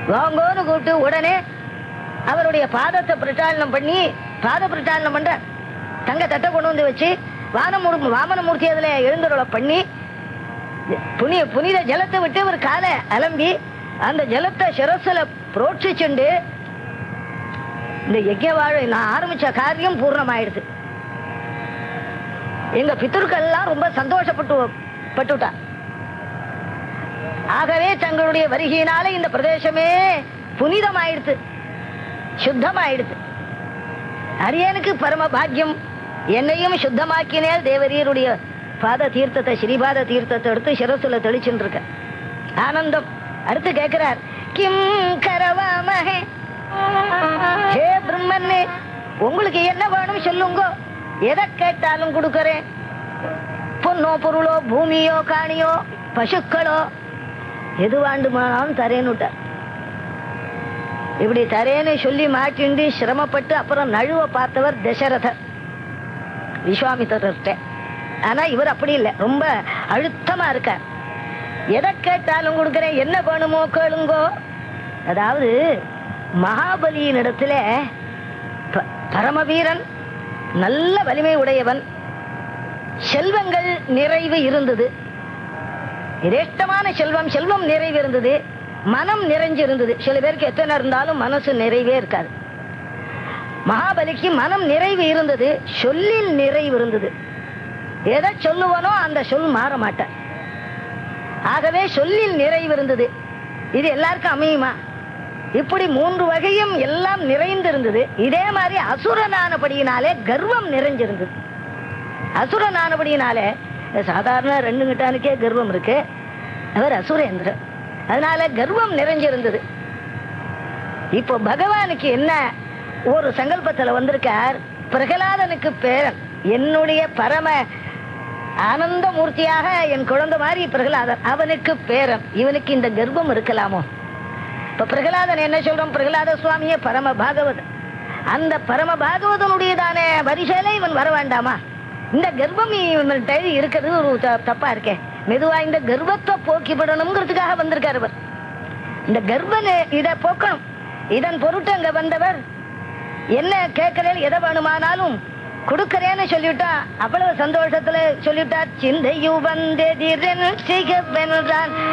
வாங்கோன்னு கூப்பிட்டு உடனே அவருடைய பாதத்தை பிரச்சாரணம் பண்ணி பாத பிரச்சாரணம் பண்ற தங்க தட்டை கொண்டு வந்து வச்சு வானமூர் வாமனமூர்த்தி அதுல எழுந்தருளை பண்ணி புனித புனித ஜலத்தை விட்டு ஒரு காலை அலம்பி அந்த ஜலத்தை சிரசுல புரோட்சிச்சுண்டு இந்த யஜ்ய வாழ நான் ஆரம்பிச்ச காரியம் பூர்ணமாயிடுது எங்க பித்தர்கள் எல்லாம் ரொம்ப சந்தோஷப்பட்டு பட்டுட்டா ஆகவே தங்களுடைய வருகையினால இந்த பிரதேசமே புனிதமாயிடுது சுத்தமாயிடுது அரியனுக்கு பரம பாக்கியம் என்னையும் சுத்தமாக்கினேல் தேவரீருடைய பாத தீர்த்தத்தை ஸ்ரீபாத தீர்த்தத்தை எடுத்து சிரசுல தெளிச்சுட்டு இருக்க ஆனந்தம் அடுத்து கேட்கிறார் கிம் கரவாமஹே ஹே பிரம்மன்னே உங்களுக்கு என்ன வேணும் சொல்லுங்க எதை கேட்டாலும் கொடுக்கறேன் பொன்னோ பொருளோ பூமியோ காணியோ பசுக்களோ எது வேண்டுமானாலும் தரேன்னுட்டார் இப்படி தரேன்னு சொல்லி மாட்டிண்டு சிரமப்பட்டு அப்புறம் நழுவ பார்த்தவர் தசரதர் விஸ்வாமித்திரர்கிட்ட ஆனா இவர் அப்படி இல்லை ரொம்ப அழுத்தமா இருக்கார் எதை கேட்டாலும் கொடுக்கிறேன் என்ன வேணுமோ கேளுங்கோ அதாவது மகாபலியின் இடத்துல ப- பரமவீரன் நல்ல வலிமை உடையவன் செல்வங்கள் நிறைவு இருந்தது இரேஷ்டமான செல்வம் செல்வம் நிறைவு இருந்தது மனம் நிறைஞ்சு இருந்தது சில பேருக்கு எத்தனை இருந்தாலும் மனசு நிறைவே இருக்காது மகாபலிக்கு மனம் நிறைவு இருந்தது சொல்லில் நிறைவு இருந்தது எதை சொல்லுவனோ அந்த சொல் மாற மாட்டார் ஆகவே சொல்லில் நிறைவு இருந்தது இது எல்லாருக்கும் அமையுமா இப்படி மூன்று வகையும் எல்லாம் நிறைந்திருந்தது இதே மாதிரி அசுரனானபடியினாலே கர்வம் நிறைஞ்சிருந்தது அசுரனானபடியினாலே சாதாரண ரெண்டு கிட்டானுக்கே கர்வம் இருக்கு அவர் அசுரேந்திரன் அதனால கர்வம் நிறைஞ்சிருந்தது இப்போ பகவானுக்கு என்ன ஒரு சங்கல்பத்துல வந்திருக்கார் பிரகலாதனுக்கு பேரன் என்னுடைய பரம ஆனந்த மூர்த்தியாக என் குழந்தை மாதிரி பிரகலாதன் அவனுக்கு பேரன் இவனுக்கு இந்த கர்வம் இருக்கலாமோ இப்ப பிரகலாதன் என்ன சொல்றோம் பிரகலாத சுவாமியே பரம பாகவதன் அந்த பரம பாகவதனுடையதான வரிசையில இவன் வர வேண்டாமா இந்த கர்ப்பம் இவன்கிட்ட இருக்கிறது ஒரு த- தப்பா இருக்கே மெதுவா இந்த கர்வத்தை போக்கிவிடணுங்கிறதுக்காக வந்திருக்காரு அவர் இந்த கர்ப்பன் இத போக்கணும் இதன் பொருட்டு அங்க வந்தவர் என்ன கேட்கிறேன் எதை வேணுமானாலும் கொடுக்கறேன்னு சொல்லிவிட்டா அவ்வளவு சந்தோஷத்துல சொல்லிவிட்டா சிந்தையு வந்தெதிரன் சிகப்பென்றான்